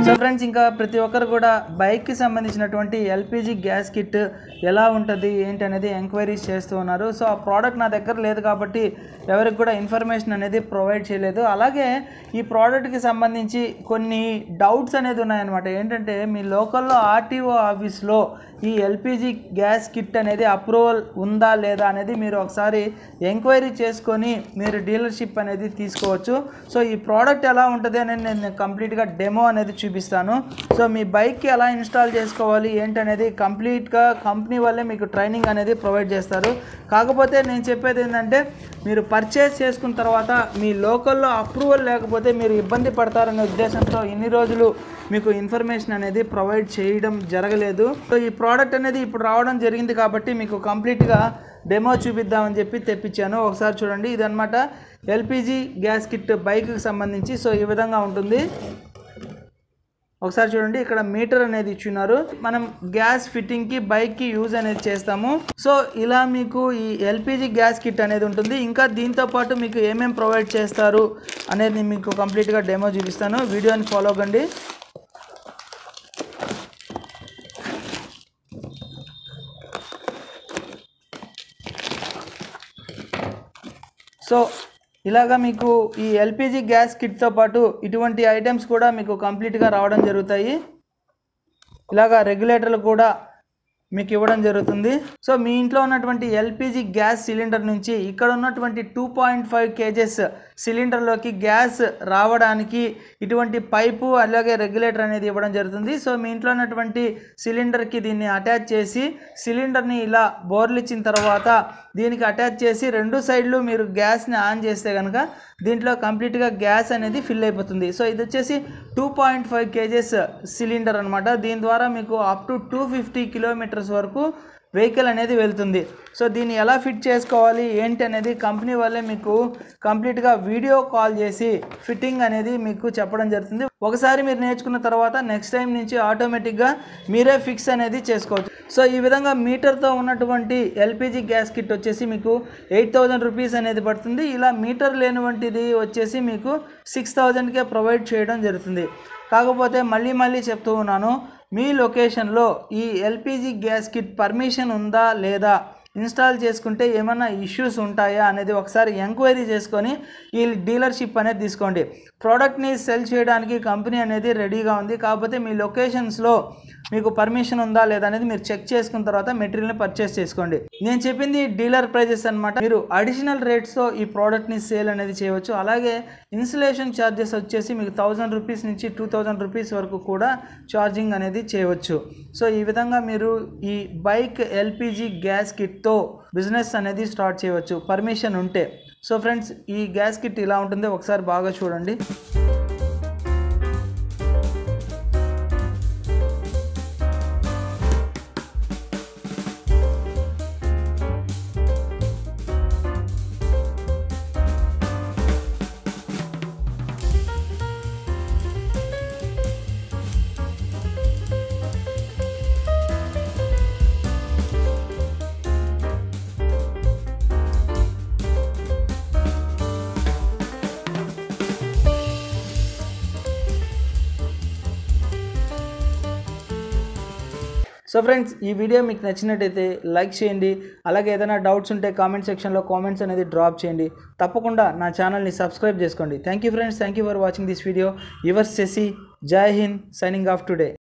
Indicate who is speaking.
Speaker 1: so friends ఇంకా ప్రతి ఒక్కరు కూడా బైక్కి సంబంధించినటువంటి ఎల్పిజి గ్యాస్ కిట్ ఎలా ఉంటుంది ఏంటి అనేది ఎంక్వైరీస్ చేస్తూ ఉన్నారు సో ఆ ప్రోడక్ట్ నా దగ్గర లేదు కాబట్టి ఎవరికి కూడా ఇన్ఫర్మేషన్ అనేది ప్రొవైడ్ చేయలేదు అలాగే ఈ ప్రోడక్ట్కి సంబంధించి కొన్ని డౌట్స్ అనేది ఉన్నాయన్నమాట ఏంటంటే మీ లోకల్లో ఆర్టీఓ ఆఫీస్లో ఈ ఎల్పిజి గ్యాస్ కిట్ అనేది అప్రూవల్ ఉందా లేదా అనేది మీరు ఒకసారి ఎంక్వైరీ చేసుకొని మీరు డీలర్షిప్ అనేది తీసుకోవచ్చు సో ఈ ప్రోడక్ట్ ఎలా ఉంటుంది అనేది నేను కంప్లీట్గా డెమో అనేది చూపిస్తాను సో మీ బైక్కి ఎలా ఇన్స్టాల్ చేసుకోవాలి ఏంటనేది కంప్లీట్గా కంపెనీ వాళ్ళే మీకు ట్రైనింగ్ అనేది ప్రొవైడ్ చేస్తారు కాకపోతే నేను చెప్పేది ఏంటంటే మీరు పర్చేస్ చేసుకున్న తర్వాత మీ లోకల్లో అప్రూవల్ లేకపోతే మీరు ఇబ్బంది పడతారనే ఉద్దేశంతో ఇన్ని రోజులు మీకు ఇన్ఫర్మేషన్ అనేది ప్రొవైడ్ చేయడం జరగలేదు సో ఈ ప్రోడక్ట్ అనేది ఇప్పుడు రావడం జరిగింది కాబట్టి మీకు కంప్లీట్గా డెమో చూపిద్దామని చెప్పి తెప్పించాను ఒకసారి చూడండి ఇదన్నమాట ఎల్పిజి గ్యాస్ కిట్ బైక్కి సంబంధించి సో ఈ విధంగా ఉంటుంది ఒకసారి చూడండి ఇక్కడ మీటర్ అనేది ఇచ్చున్నారు మనం గ్యాస్ ఫిట్టింగ్కి బైక్కి యూజ్ అనేది చేస్తాము సో ఇలా మీకు ఈ ఎల్పిజి గ్యాస్ కిట్ అనేది ఉంటుంది ఇంకా దీంతో పాటు మీకు ఏమేమి ప్రొవైడ్ చేస్తారు అనేది మీకు కంప్లీట్గా డెమో చూపిస్తాను వీడియోని ఫాలో కండి సో ఇలాగా మీకు ఈ ఎల్పిజి గ్యాస్ కిట్తో పాటు ఇటువంటి ఐటమ్స్ కూడా మీకు కంప్లీట్గా రావడం జరుగుతాయి ఇలాగా రెగ్యులేటర్లు కూడా మీకు ఇవ్వడం జరుగుతుంది సో మీ ఇంట్లో ఉన్నటువంటి ఎల్పిజి గ్యాస్ సిలిండర్ నుంచి ఇక్కడ ఉన్నటువంటి టూ పాయింట్ ఫైవ్ కేజెస్ సిలిండర్లోకి గ్యాస్ రావడానికి ఇటువంటి పైపు అలాగే రెగ్యులేటర్ అనేది ఇవ్వడం జరుగుతుంది సో మీ ఇంట్లో ఉన్నటువంటి సిలిండర్కి దీన్ని అటాచ్ చేసి సిలిండర్ని ఇలా బోర్లు ఇచ్చిన తర్వాత దీనికి అటాచ్ చేసి రెండు సైడ్లు మీరు గ్యాస్ని ఆన్ చేస్తే కనుక దీంట్లో కంప్లీట్గా గ్యాస్ అనేది ఫిల్ అయిపోతుంది సో ఇది వచ్చేసి two point five kgs cylinder అనమాట దీని ద్వారా మీకు up to two fifty kilometres వరకు వెహికల్ అనేది వెళ్తుంది సో దీన్ని ఎలా ఫిట్ చేసుకోవాలి ఏంటి అనేది కంపెనీ వాళ్ళే మీకు కంప్లీట్గా వీడియో కాల్ చేసి ఫిట్టింగ్ అనేది మీకు చెప్పడం జరుగుతుంది ఒకసారి మీరు నేర్చుకున్న తర్వాత నెక్స్ట్ టైం నుంచి ఆటోమేటిక్గా మీరే ఫిక్స్ అనేది చేసుకోవచ్చు సో ఈ విధంగా మీటర్తో ఉన్నటువంటి ఎల్పిజి గ్యాస్ కిట్ వచ్చేసి మీకు ఎయిట్ థౌజండ్ రూపీస్ అనేది పడుతుంది ఇలా మీటర్ లేనివంటిది వచ్చేసి మీకు సిక్స్ థౌజండ్కే ప్రొవైడ్ చేయడం జరుగుతుంది కాకపోతే మళ్ళీ మళ్ళీ చెప్తూ ఉన్నాను మీ లొకేషన్లో ఈ ఎల్పిజి గ్యాస్ కిట్ పర్మిషన్ ఉందా లేదా ఇన్స్టాల్ చేసుకుంటే ఏమైనా ఇష్యూస్ ఉంటాయా అనేది ఒకసారి ఎంక్వైరీ చేసుకొని ఈ డీలర్షిప్ అనేది తీసుకోండి ప్రోడక్ట్ని సెల్ చేయడానికి కంపెనీ అనేది రెడీగా ఉంది కాకపోతే మీ లొకేషన్స్లో మీకు పర్మిషన్ ఉందా లేదా అనేది మీరు చెక్ చేసుకున్న తర్వాత మెటీరియల్ని పర్చేస్ చేసుకోండి నేను చెప్పింది డీలర్ ప్రైజెస్ అనమాట మీరు అడిషనల్ రేట్స్తో ఈ ప్రోడక్ట్ని సేల్ అనేది చేయవచ్చు అలాగే ఇన్సులేషన్ ఛార్జెస్ వచ్చేసి మీకు థౌజండ్ రూపీస్ నుంచి టూ థౌజండ్ రూపీస్ వరకు కూడా ఛార్జింగ్ అనేది చేయవచ్చు సో ఈ విధంగా మీరు ఈ బైక్ ఎల్పిజి గ్యాస్ కిట్తో బిజినెస్ అనేది స్టార్ట్ చేయవచ్చు పర్మిషన్ ఉంటే సో ఫ్రెండ్స్ ఈ గ్యాస్ కిట్ ఇలా ఉంటుంది ఒకసారి బాగా చూడండి సో ఫ్రెండ్స్ ఈ వీడియో మీకు నచ్చినట్టయితే లైక్ చేయండి అలాగే ఏదైనా డౌట్స్ ఉంటే కామెంట్ సెక్షన్లో కామెంట్స్ అనేది డ్రాప్ చేయండి తప్పకుండా నా ఛానల్ని సబ్స్క్రైబ్ చేసుకోండి thank you friends thank you for watching this video your సెసి Jai Hind signing off today